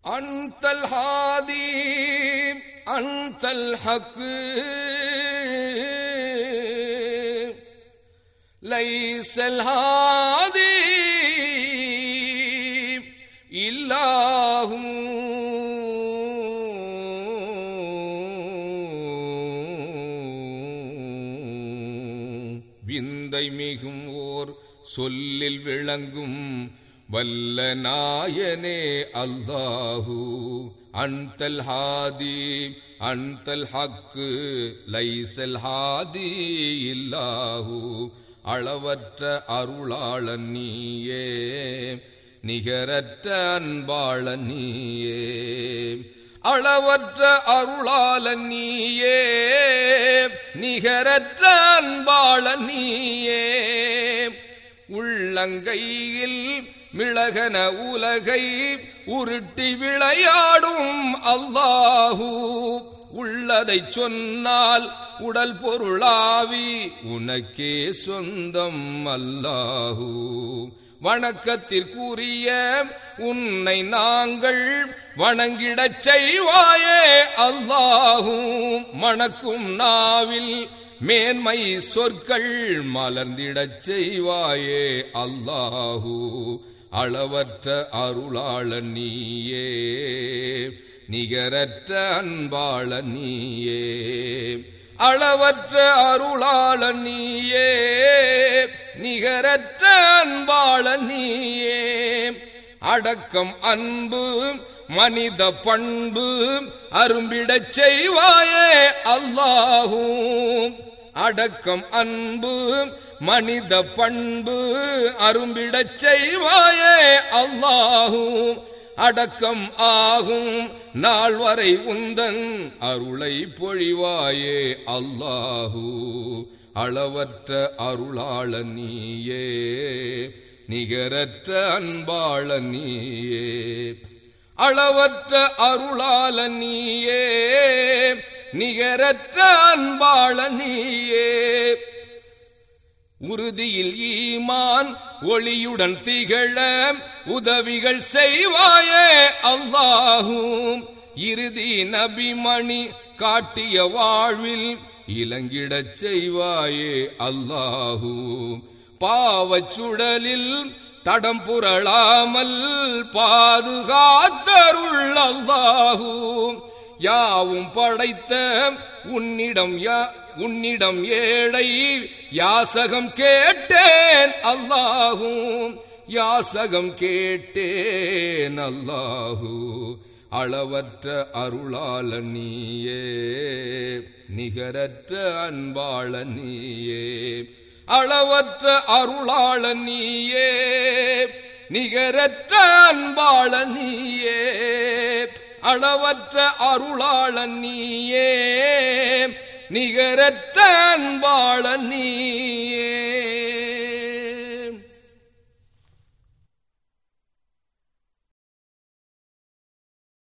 أنت الهادي أنت الحق ليس الهادي إلا هو விந்தை மிகும் ஓர் சொல்லில் விளங்கும் வல்ல நாயனே அல்லாஹூ அன்தல் ஹாதி அன்தல் ஹக்கு லைசல் ஹாதி இல்லாஹூ அளவற்ற அருளாளன் நீயே நிகரற்ற அன்பாளன் நீயே அளவற்ற அருளாளன் நீயே நிகரற்ற அன்பாளன் நீயே உள்ளங்கையில் மிளகன உலகை உருட்டி விளையாடும் அல்லாஹூ உள்ளதை சொன்னால் உடல் பொருளாவி உனக்கே சொந்தம் அல்லாஹூ வணக்கத்திற்குரிய உன்னை நாங்கள் வணங்கிடச் செய்வாயே அல்லாஹூம் மணக்கும் நாவில் மேன்மை சொற்கள் மலர்ந்திடச் செய்வாயே அல்லாஹூ அளவற்ற அருளாளன் நீயே நிகரற்ற அன்பாளன் நீயே அளவற்ற அருளாளன் நீயே நிகரற்ற அன்பாளன் நீயே அடக்கம் அன்பு மனித பண்பு அரும்பிடச் செய்வாயே அல்லாஹூம் அடக்கம் அன்பு மனித பண்பு அரும்பிடச் செய்வாயே அல்லாஹூம் அடக்கம் ஆகும் நாள் வரை உந்தன் அருளை பொழிவாயே அல்லாஹூ அளவற்ற அருளாளன் நீயே நிகரற்ற அன்பாளன் நீயே அளவற்ற அருளாளன் நீயே நிகரற்ற அன்பாளன் நீயே உறுதியில் ஈமான் ஒளியுடன் திகழ உதவிகள் செய்வாயே அல்லாஹூம் இறுதி நபிமணி காட்டிய வாழ்வில் இளங்கிடச் செய்வாயே அல்லாஹூ பாவச் சுடலில் தடம் புரளாமல் பாதுகாத்தருள் அல்லாஹூ யாவும் படைத்த உன்னிடம் யா உன்னிடம் ஏழை யாசகம் கேட்டேன் அல்லாஹூம் யாசகம் கேட்டேன் அல்லாஹூ அளவற்ற அருளாள நீயே நிகரற்ற அன்பாள நீயே அளவற்ற அருளாள நீயே நிகரற்ற அன்பாள நீயே அளவற்ற அருளாளன் நீயே நிகரற்ற அன்பாளன் நீயே